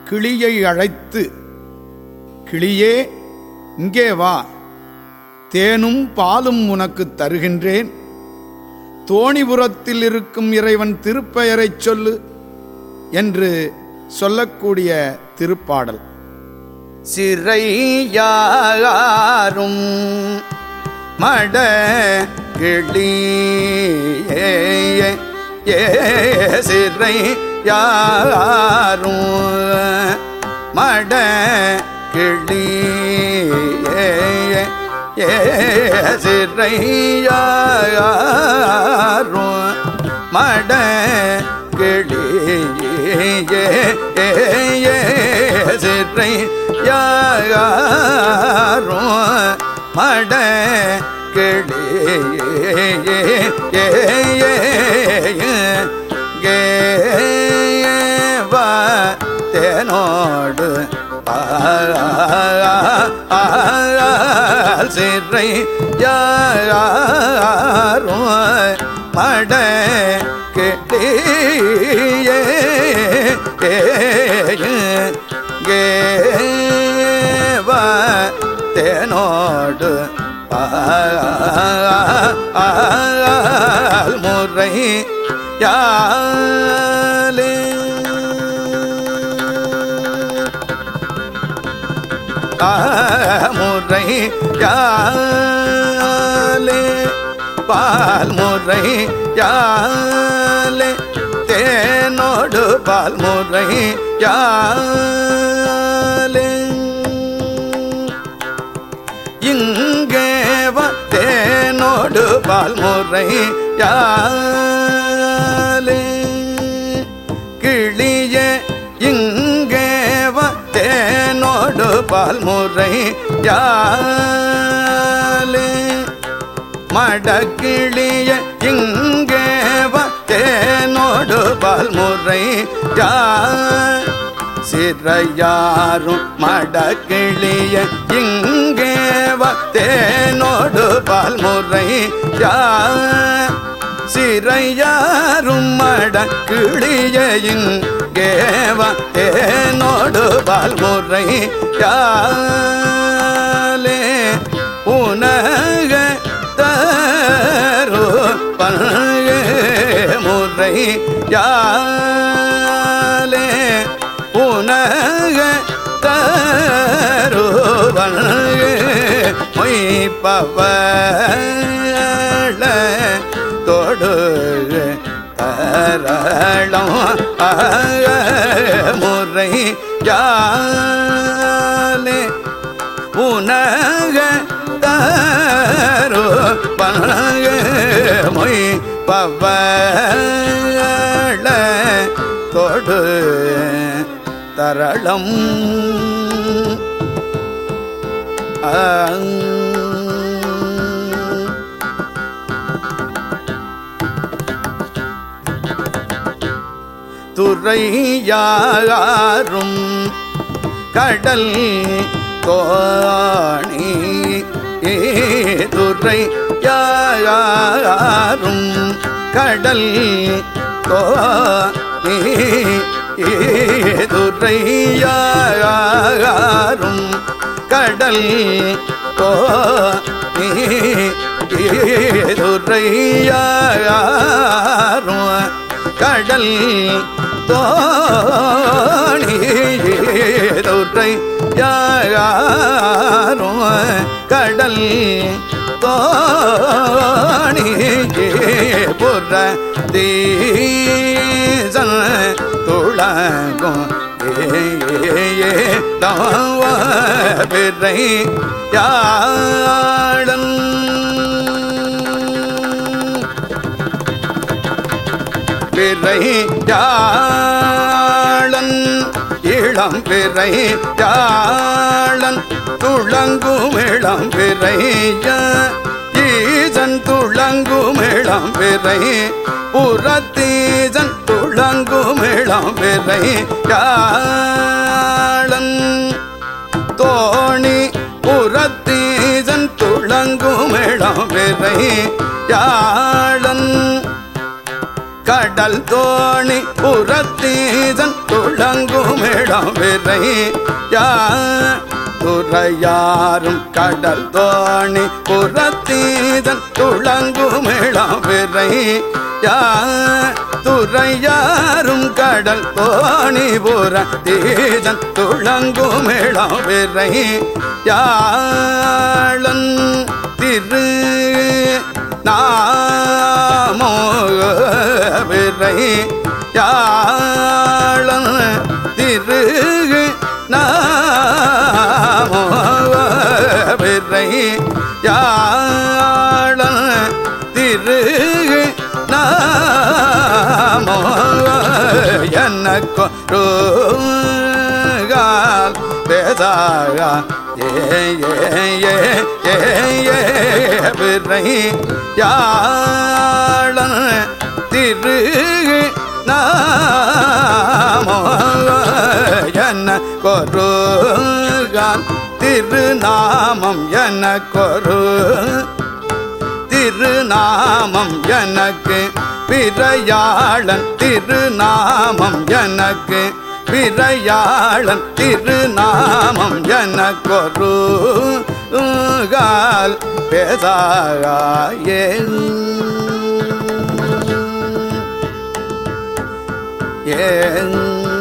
கிளியை அழைத்து கிளியே இங்கே வா தேனும் பாலும் உனக்கு தருகின்றேன் தோணிபுரத்தில் இருக்கும் இறைவன் திருப்பெயரைச் சொல்லு என்று சொல்லக்கூடிய திருப்பாடல் சிறையாரும் மட கிளியே ஏ சிறை யாரும் மட கிளியே ஏ சிறை யாரும் மட கிளியே ஏ சிறை யாரும் மட கேவ தேனோடு சிறை யாரும் மட கெட்டியே கேவ தேனோடு ஆல் முறை யாலே முறை யாலே பால் முறை யாலே தேனோடு பால் முறை யாலே இங்கே தேனோடு பால் முறை யாலே கிளிய இங்கே தேனோடு பால் முறை யாலே மடக்கிளிய இங்கே தேனோடு பால் முறை யா சிறையாரும் மடக்கிளிய இங்கே தேனோடு பால் முறை யா சிறையாரும் மடக்கிளிய இங்கே தேனோடு பால் முறை யாலே உனக தரு பல்க முறை யாலே உனக தருவன் மொய்ப்பவள தொடு தரளம் முறை யாலே உனக தரு பனக மொய் பவள தொடு தரளம் துறையாரும் கடல் கோணி துறை யாரும் கடல் கோணி துறை யாரும் கடல் கோணி துறை யாரும் கடல் தோணி தொற்றை யாரும் கடல் தோணி புற தீசன் துளங்கும் ஏ தவ பிறை யாழன் பிறை யாழன் இளம் பிறை யாழன் துளங்கும் இளம் பிறை ஈசன் துளங்கும் இளம் பிறை புறத்தீசன் துளங்கும் இளம் பிறை யாழன் தோணி புறத்தீசன் துளங்கும் இளம் பிறை யாழன் கட கடல் தோணி புறத்தீதன் துளங்குமிடம் விரை யா துறையாரும் கடல் தோணி புறத்தீதன் துளங்குமிடம் விரை யா துறையாரும் கடல் தோணி புறத்தீதன் துளங்குமிடம் விரை யாழன் திரு நாமோ விரை யாழன் திரு நாமோ விரை யாழன் திரு நாமோ எனக்கொருகால் பேசாகா ஏ ஏ ஏ ஏ ஏ விரை யாழன் திரு நாமோ என கொருகால் திருநாமம் என கொரு திருநாமம் எனக்கு பிறையாளன் திருநாமம் எனக்கு பிறையாளன் திருநாமம் எனக்கொரு கால் பேசாயே ஏ